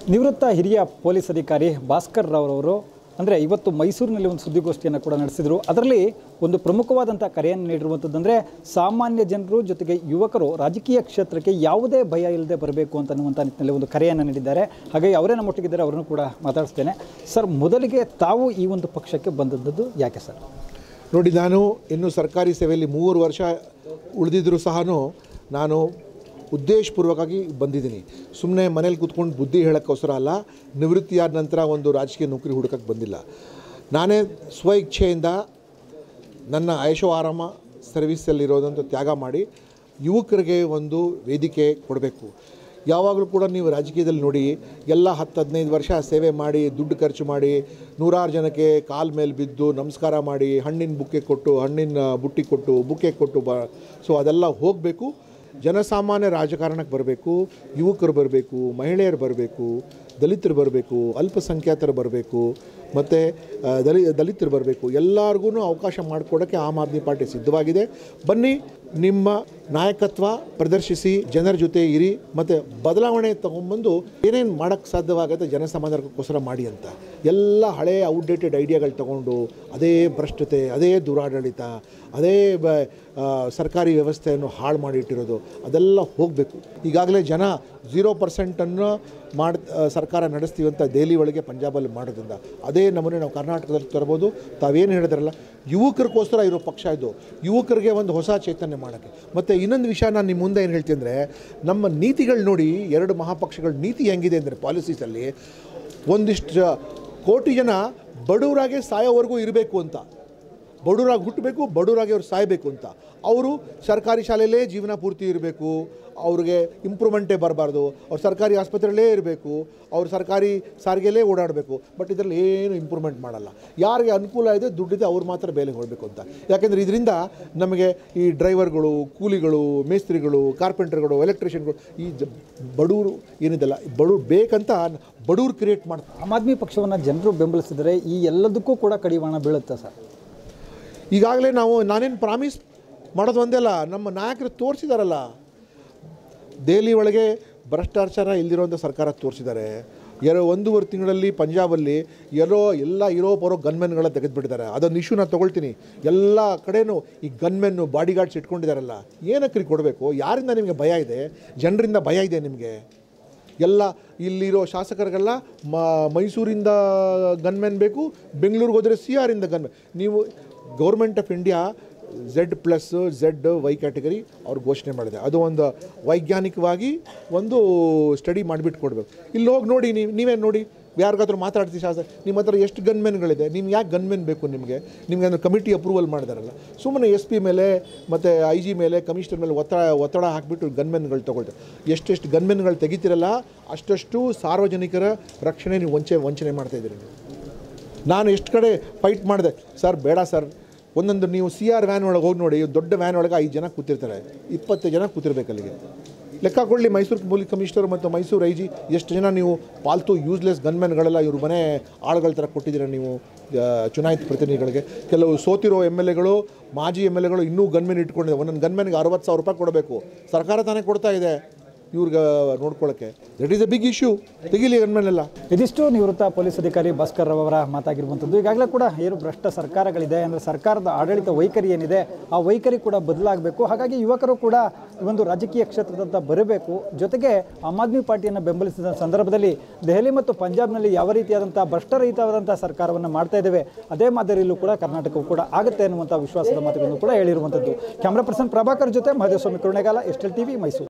ನಿವೃತ್ತ ಹಿರಿಯ ಪೊಲೀಸ್ ಅಧಿಕಾರಿ ಭಾಸ್ಕರ್ ರಾವ್ರವರು ಅಂದರೆ ಇವತ್ತು ಮೈಸೂರಿನಲ್ಲಿ ಒಂದು ಸುದ್ದಿಗೋಷ್ಠಿಯನ್ನು ಕೂಡ ನಡೆಸಿದರು ಅದರಲ್ಲಿ ಒಂದು ಪ್ರಮುಖವಾದಂಥ ಕರೆಯನ್ನು ನೀಡಿರುವಂಥದ್ದಂದರೆ ಸಾಮಾನ್ಯ ಜನರು ಜೊತೆಗೆ ಯುವಕರು ರಾಜಕೀಯ ಕ್ಷೇತ್ರಕ್ಕೆ ಯಾವುದೇ ಭಯ ಇಲ್ಲದೆ ಬರಬೇಕು ಅಂತ ಅನ್ನುವಂಥ ನಿಟ್ಟಿನಲ್ಲಿ ಒಂದು ಕರೆಯನ್ನು ನೀಡಿದ್ದಾರೆ ಹಾಗಾಗಿ ಅವರೇ ನಮ್ಮೊಟ್ಟಿಗಿದ್ದಾರೆ ಅವರನ್ನು ಕೂಡ ಮಾತಾಡಿಸ್ತೇನೆ ಸರ್ ಮೊದಲಿಗೆ ತಾವು ಈ ಒಂದು ಪಕ್ಷಕ್ಕೆ ಬಂದದ್ದು ಯಾಕೆ ಸರ್ ನೋಡಿ ನಾನು ಇನ್ನು ಸರ್ಕಾರಿ ಸೇವೆಯಲ್ಲಿ ಮೂರು ವರ್ಷ ಉಳಿದಿದ್ದರೂ ಸಹ ನಾನು ಉದ್ದೇಶಪೂರ್ವಕವಾಗಿ ಬಂದಿದ್ದೀನಿ ಸುಮ್ಮನೆ ಮನೇಲಿ ಕೂತ್ಕೊಂಡು ಬುದ್ಧಿ ಹೇಳೋಕ್ಕೋಸ್ಕರ ಅಲ್ಲ ನಿವೃತ್ತಿಯಾದ ನಂತರ ಒಂದು ರಾಜಕೀಯ ನೌಕರಿ ಹುಡುಕಕ್ಕೆ ಬಂದಿಲ್ಲ ನಾನೇ ಸ್ವ ಇಚ್ಛೆಯಿಂದ ನನ್ನ ಆಯಶೋ ಆರಾಮ ಸರ್ವೀಸಲ್ಲಿರೋದಂತ ತ್ಯಾಗ ಮಾಡಿ ಯುವಕರಿಗೆ ಒಂದು ವೇದಿಕೆ ಕೊಡಬೇಕು ಯಾವಾಗಲೂ ಕೂಡ ನೀವು ರಾಜಕೀಯದಲ್ಲಿ ನೋಡಿ ಎಲ್ಲ ಹತ್ತು ಹದಿನೈದು ವರ್ಷ ಸೇವೆ ಮಾಡಿ ದುಡ್ಡು ಖರ್ಚು ಮಾಡಿ ನೂರಾರು ಜನಕ್ಕೆ ಕಾಲ್ ಮೇಲೆ ಬಿದ್ದು ನಮಸ್ಕಾರ ಮಾಡಿ ಹಣ್ಣಿನ ಬುಕ್ಕೆ ಕೊಟ್ಟು ಹಣ್ಣಿನ ಬುಟ್ಟಿ ಕೊಟ್ಟು ಬುಕ್ಕೆ ಕೊಟ್ಟು ಬ ಸೊ ಅದೆಲ್ಲ ಹೋಗಬೇಕು ಜನಸಾಮಾನ್ಯ ರಾಜಕಾರಣಕ್ಕೆ ಬರಬೇಕು ಯುವಕರು ಬರಬೇಕು ಮಹಿಳೆಯರು ಬರಬೇಕು ದಲಿತರು ಬರಬೇಕು ಅಲ್ಪಸಂಖ್ಯಾತರು ಬರಬೇಕು ಮತ್ತು ದಲಿ ದಲಿತರು ಬರಬೇಕು ಎಲ್ಲರಿಗೂ ಅವಕಾಶ ಮಾಡಿಕೊಡೋಕ್ಕೆ ಆಮ್ ಆದ್ಮಿ ಪಾರ್ಟಿ ಸಿದ್ಧವಾಗಿದೆ ಬನ್ನಿ ನಿಮ್ಮ ನಾಯಕತ್ವ ಪ್ರದರ್ಶಿಸಿ ಜನರ ಜೊತೆ ಇರಿ ಮತ್ತು ಬದಲಾವಣೆ ತೊಗೊಂಬಂದು ಏನೇನು ಮಾಡೋಕ್ಕೆ ಸಾಧ್ಯವಾಗುತ್ತೆ ಜನಸಮಾಧಾನಕ್ಕೋಸ್ಕರ ಮಾಡಿ ಅಂತ ಎಲ್ಲ ಹಳೆಯ ಔಟ್ಡೇಟೆಡ್ ಐಡಿಯಾಗಳು ತಗೊಂಡು ಅದೇ ಭ್ರಷ್ಟತೆ ಅದೇ ದುರಾಡಳಿತ ಅದೇ ಬ ಆ, ಸರ್ಕಾರಿ ವ್ಯವಸ್ಥೆಯನ್ನು ಹಾಳು ಮಾಡಿಟ್ಟಿರೋದು ಅದೆಲ್ಲ ಹೋಗಬೇಕು ಈಗಾಗಲೇ ಜನ ಝೀರೋ ಪರ್ಸೆಂಟನ್ನು ಮಾಡಿ ಸರ್ಕಾರ ನಡೆಸ್ತೀವಿ ಅಂತ ದೆಹಲಿ ಒಳಗೆ ಪಂಜಾಬಲ್ಲಿ ಮಾಡೋದ್ರಿಂದ ಅದೇ ನಮ್ಮನೆ ನಾವು ಕರ್ನಾಟಕದಲ್ಲಿ ತರ್ಬೋದು ತಾವೇನು ಹೇಳಿದ್ರಲ್ಲ ಯುವಕರಿಗೋಸ್ಕರ ಇರೋ ಪಕ್ಷ ಇದು ಯುವಕರಿಗೆ ಒಂದು ಹೊಸ ಚೈತನ್ಯ ಮಾಡೋಕ್ಕೆ ಮತ್ತು ಇನ್ನೊಂದು ವಿಷಯ ನಾನು ನಿಮ್ಮ ಮುಂದೆ ಏನು ಹೇಳ್ತೀನಿ ಅಂದರೆ ನಮ್ಮ ನೀತಿಗಳು ನೋಡಿ ಎರಡು ಮಹಾಪಕ್ಷಗಳ ನೀತಿ ಹೆಂಗಿದೆ ಅಂದರೆ ಪಾಲಿಸೀಸಲ್ಲಿ ಒಂದಿಷ್ಟು ಕೋಟಿ ಜನ ಬಡವರಾಗೆ ಸಾಯೋವರೆಗೂ ಇರಬೇಕು ಅಂತ ಬಡವರಾಗಿ ಹುಟ್ಟಬೇಕು ಬಡವರಾಗಿ ಅವ್ರು ಸಾಯಬೇಕು ಅಂತ ಅವರು ಸರ್ಕಾರಿ ಶಾಲೆಯಲ್ಲೇ ಜೀವನ ಪೂರ್ತಿ ಇರಬೇಕು ಅವ್ರಿಗೆ ಇಂಪ್ರೂವ್ಮೆಂಟೇ ಬರಬಾರ್ದು ಅವ್ರು ಸರ್ಕಾರಿ ಆಸ್ಪತ್ರೆಯಲ್ಲೇ ಇರಬೇಕು ಅವ್ರು ಸರ್ಕಾರಿ ಸಾರಿಗೆಯಲ್ಲೇ ಓಡಾಡಬೇಕು ಬಟ್ ಇದರಲ್ಲಿ ಏನು ಇಂಪ್ರೂವ್ಮೆಂಟ್ ಮಾಡಲ್ಲ ಯಾರಿಗೆ ಅನುಕೂಲ ಇದೆ ದುಡ್ಡಿದೆ ಅವ್ರು ಮಾತ್ರ ಬೇಲೆ ಹೊರಬೇಕು ಅಂತ ಯಾಕೆಂದರೆ ಇದರಿಂದ ನಮಗೆ ಈ ಡ್ರೈವರ್ಗಳು ಕೂಲಿಗಳು ಮೇಸ್ತ್ರಿಗಳು ಕಾರ್ಪೆಂಟರ್ಗಳು ಎಲೆಕ್ಟ್ರಿಷಿಯನ್ಗಳು ಈ ಜ ಬಡವರು ಏನಿದೆಲ್ಲ ಬಡವ್ರು ಬೇಕಂತ ಬಡವ್ರು ಕ್ರಿಯೇಟ್ ಮಾಡ್ತಾರೆ ಆಮ್ ಆದ್ಮಿ ಪಕ್ಷವನ್ನು ಜನರು ಬೆಂಬಲಿಸಿದರೆ ಈ ಎಲ್ಲದಕ್ಕೂ ಕೂಡ ಕಡಿವಾಣ ಬೀಳುತ್ತೆ ಸರ್ ಈಗಾಗಲೇ ನಾವು ನಾನೇನು ಪ್ರಾಮಿಸ್ ಮಾಡೋದು ಒಂದೇ ಅಲ್ಲ ನಮ್ಮ ನಾಯಕರು ತೋರಿಸಿದಾರಲ್ಲ ದೆಹಲಿ ಒಳಗೆ ಭ್ರಷ್ಟಾಚಾರ ಇಲ್ದಿರೋಂಥ ಸರ್ಕಾರ ತೋರಿಸಿದ್ದಾರೆ ಎರಡು ಒಂದೂವರೆ ತಿಂಗಳಲ್ಲಿ ಪಂಜಾಬಲ್ಲಿ ಎಲ್ಲೋ ಎಲ್ಲ ಇರೋ ಬರೋ ಗನ್ಮೆನ್ಗಳ ತೆಗೆದುಬಿಟ್ಟಿದ್ದಾರೆ ಅದೊಂದು ಇಶ್ಯೂ ನಾನು ತೊಗೊಳ್ತೀನಿ ಎಲ್ಲ ಕಡೆನೂ ಈ ಗನ್ಮೆನ್ನು ಬಾಡಿ ಗಾರ್ಡ್ಸ್ ಇಟ್ಕೊಂಡಿದ್ದಾರಲ್ಲ ಏನಕ್ಕೆ ಕೊಡಬೇಕು ಯಾರಿಂದ ನಿಮಗೆ ಭಯ ಇದೆ ಜನರಿಂದ ಭಯ ಇದೆ ನಿಮಗೆ ಎಲ್ಲ ಇಲ್ಲಿರೋ ಶಾಸಕರಿಗೆಲ್ಲ ಮ ಮೈಸೂರಿಂದ ಗನ್ಮೆನ್ ಬೇಕು ಬೆಂಗಳೂರಿಗೆ ಹೋದರೆ ಸಿ ಆರಿಂದ ಗನ್ಮೆನ್ ನೀವು government of India Z plus Z Y category ಅವ್ರು ಘೋಷಣೆ ಮಾಡಿದೆ ಅದು ಒಂದು ವೈಜ್ಞಾನಿಕವಾಗಿ ಒಂದು ಸ್ಟಡಿ ಮಾಡಿಬಿಟ್ಟು ಕೊಡಬೇಕು ಇಲ್ಲಿ ಹೋಗಿ ನೋಡಿ ನೀವು ನೀವೇ ನೋಡಿ ಯಾರಿಗಾದ್ರೂ ಮಾತಾಡ್ತೀವಿ ಶಾಸಕ ನಿಮ್ಮ ಹತ್ರ ಎಷ್ಟು ಗನ್ಮೆನ್ಗಳಿದೆ ನಿಮ್ಗೆ ಯಾಕೆ ಗನ್ಮೆನ್ ಬೇಕು ನಿಮಗೆ ನಿಮಗೆ ಅಂದ್ರೆ ಕಮಿಟಿ ಅಪ್ರೂವಲ್ ಮಾಡಿದಾರಲ್ಲ ಸುಮ್ಮನೆ ಎಸ್ ಪಿ ಮೇಲೆ ಮತ್ತು ಐ ಜಿ ಮೇಲೆ ಕಮಿಷನರ್ ಮೇಲೆ ಒತ್ತಡ ಒತ್ತಡ ಹಾಕಿಬಿಟ್ಟು ಗನ್ಮೆನ್ಗಳು ತೊಗೊಳ್ತಾರೆ ಎಷ್ಟೆಷ್ಟು ಗನ್ಮೆನ್ಗಳು ತೆಗಿತೀರಲ್ಲ ಅಷ್ಟಷ್ಟು ಸಾರ್ವಜನಿಕರ ರಕ್ಷಣೆ ನೀವು ವಂಚನೆ ವಂಚನೆ ಮಾಡ್ತಾಯಿದ್ದೀರಿ ನೀವು ನಾನು ಎಷ್ಟು ಕಡೆ ಫೈಟ್ ಮಾಡಿದೆ ಸರ್ ಬೇಡ ಸರ್ ಒಂದೊಂದು ನೀವು ಸಿ ಆರ್ ವ್ಯಾನ್ ಒಳಗೆ ಹೋಗಿ ನೋಡಿ ದೊಡ್ಡ ವ್ಯಾನ್ ಒಳಗೆ ಐದು ಜನ ಕೂತಿರ್ತಾರೆ ಇಪ್ಪತ್ತು ಜನ ಕೂತಿರ್ಬೇಕು ಅಲ್ಲಿಗೆ ಲೆಕ್ಕ ಕೊಡಲಿ ಮೈಸೂರು ಪೊಲೀಸ್ ಕಮಿಷನರ್ ಮತ್ತು ಮೈಸೂರು ಐ ಜಿ ಎಷ್ಟು ಜನ ನೀವು ಪಾಲ್ತು ಯೂಸ್ಲೆಸ್ ಗನ್ಮೆನ್ಗಳೆಲ್ಲ ಇವ್ರ ಮನೆ ಆಳುಗಳ ಥರ ಕೊಟ್ಟಿದ್ದೀರ ನೀವು ಆ, ಚುನಾಯಿತ ಪ್ರತಿನಿಧಿಗಳಿಗೆ ಕೆಲವು ಸೋತಿರೋ ಎಮ್ ಎಲ್ ಎಗಳು ಮಾಜಿ ಎಮ್ ಎಲ್ ಎಗಳು ಇನ್ನೂ ಗನ್ಮೆನ್ ಇಟ್ಕೊಂಡಿದ್ದಾರೆ ಒಂದೊಂದು ಗನ್ಮೆನ್ಗೆ ಅರವತ್ತು ಸಾವಿರ ರೂಪಾಯಿ ಕೊಡಬೇಕು ಸರ್ಕಾರ ತಾನೇ ಕೊಡ್ತಾ ಇದೆ ಇವ್ರಿಗೆ ನೋಡ್ಕೊಳ್ಳೋಕ್ಕೆ that is a big issue ತೆಗೀಲಿ ಗನ್ಮೆನ್ನೆಲ್ಲ ಇದಿಷ್ಟು ನಿವೃತ್ತ ಪೊಲೀಸ್ ಅಧಿಕಾರಿ ಭಾಸ್ಕರ್ ರಾವ್ ಅವರ ಮಾತಾಗಿರುವಂಥದ್ದು ಈಗಾಗಲೇ ಕೂಡ ಏನು ಭ್ರಷ್ಟ ಸರ್ಕಾರಗಳಿದೆ ಅಂದರೆ ಸರ್ಕಾರದ ಆಡಳಿತ ವೈಖರಿ ಏನಿದೆ ಆ ವೈಖರಿ ಕೂಡ ಬದಲಾಗಬೇಕು ಹಾಗಾಗಿ ಯುವಕರು ಕೂಡ ಈ ಒಂದು ರಾಜಕೀಯ ಕ್ಷೇತ್ರದತ್ತ ಬರಬೇಕು ಜೊತೆಗೆ ಆಮ್ ಆದ್ಮಿ ಪಾರ್ಟಿಯನ್ನು ಬೆಂಬಲಿಸಿದ ಸಂದರ್ಭದಲ್ಲಿ ದೆಹಲಿ ಮತ್ತು ಪಂಜಾಬ್ನಲ್ಲಿ ಯಾವ ರೀತಿಯಾದಂಥ ಭ್ರಷ್ಟರಹಿತವಾದಂಥ ಸರ್ಕಾರವನ್ನು ಮಾಡ್ತಾ ಇದ್ದೇವೆ ಅದೇ ಮಾದರಿಯಲ್ಲೂ ಕೂಡ ಕರ್ನಾಟಕವು ಕೂಡ ಆಗುತ್ತೆ ಅನ್ನುವಂಥ ವಿಶ್ವಾಸದ ಮಾತುಗಳನ್ನು ಕೂಡ ಹೇಳಿರುವಂಥದ್ದು ಕ್ಯಾಮ್ರಾ ಪರ್ಸನ್ ಪ್ರಭಾಕರ್ ಜೊತೆ Mahadevaswamy Kurunegala S L TV Mysuru